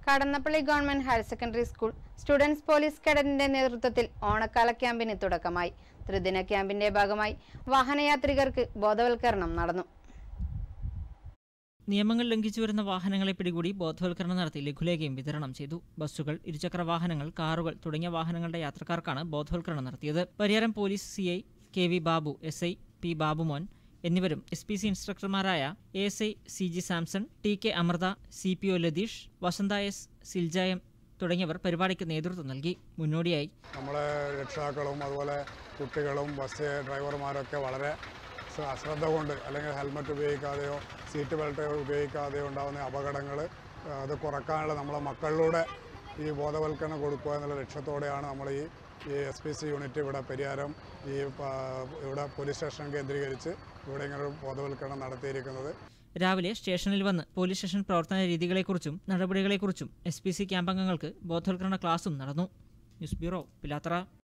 Kadannappally government higher secondary school students police കേഡറ്റിന്റെ നേതൃത്വത്തിൽ ഓണക്കാല ക്യാമ്പിന് തുടക്കമായി ത്രിദിന ക്യാമ്പിന്റെ ഭാഗമായി വാഹനയാത്രികർക്ക് ബോധവൽക്കരണം നടന്നു നിയമങ്ങൾ ലംഘിച്ചു വരുന്ന വാഹനങ്ങളെ പിടികൂടി ബോധവൽക്കരണം നടത്തി ലഘുലേഖയും വിതരണം ചെയ്തു ബസ്സുകൾ ഇരുചക്ര വാഹനങ്ങൾ കാറുകൾ തുടങ്ങിയ വാഹനങ്ങളുടെ യാത്രക്കാർക്കാണ് ബോധവൽക്കരണം നടത്തിയത് Pariyaram police C I K V Babu S I P Babumon എന്നിവരും എസ് പി സി ഇൻസ്ട്രക്ടർമാരായ A S I C G Samson T K Amrutha C P O Latheesh Vasantha S സിൽജായം തുടങ്ങിയവർ പരിപാടിക്ക് നേതൃത്വം നൽകി മുന്നോടിയായി നമ്മളെ രക്ഷിതാക്കളും അതുപോലെ കുട്ടികളും ബസ് ഡ്രൈവർമാരൊക്കെ വളരെ ശ്ര- അശ്രദ്ധ കൊണ്ട് അല്ലെങ്കിൽ ഹെൽമറ്റ് ഉപയോഗിക്കാതെയോ സീറ്റ് ബെൽറ്റ് ഉപയോഗിക്കാതെയോ ഉണ്ടാകുന്ന അപകടങ്ങൾ അത് കുറക്കാനുള്ള നമ്മളെ മക്കളിലൂടെ ഈ ബോധവൽക്കരണം കൊടുക്കുക എന്നുള്ള ലക്ഷ്യത്തോടെയാണ് നമ്മൾ ഈ ഈ എസ് പി സി യൂണിറ്റ് ഇവിടെ പരിഹാരം ഈ പ- ഇവിടെ പോലീസ് സ്റ്റേഷൻ കേന്ദ്രീകരിച്ച് ഇവിടെ ഇങ്ങനെ ഒരു ബോധവൽക്കരണം നടത്തിയിരിക്കുന്നത് രാവിലെ സ്റ്റേഷനിൽ വന്ന് പോലീസ് സ്റ്റേഷൻ പ്രവർത്തന രീതികളെക്കുറിച്ചും നടപടികളെക്കുറിച്ചും എസ് പി സി ക്യാമ്പംഗങ്ങൾക്ക് ബോധവൽക്കരണ ക്ലാസും നടന്നു ന്യൂസ് ബ്യൂറോ പിലാത്തറ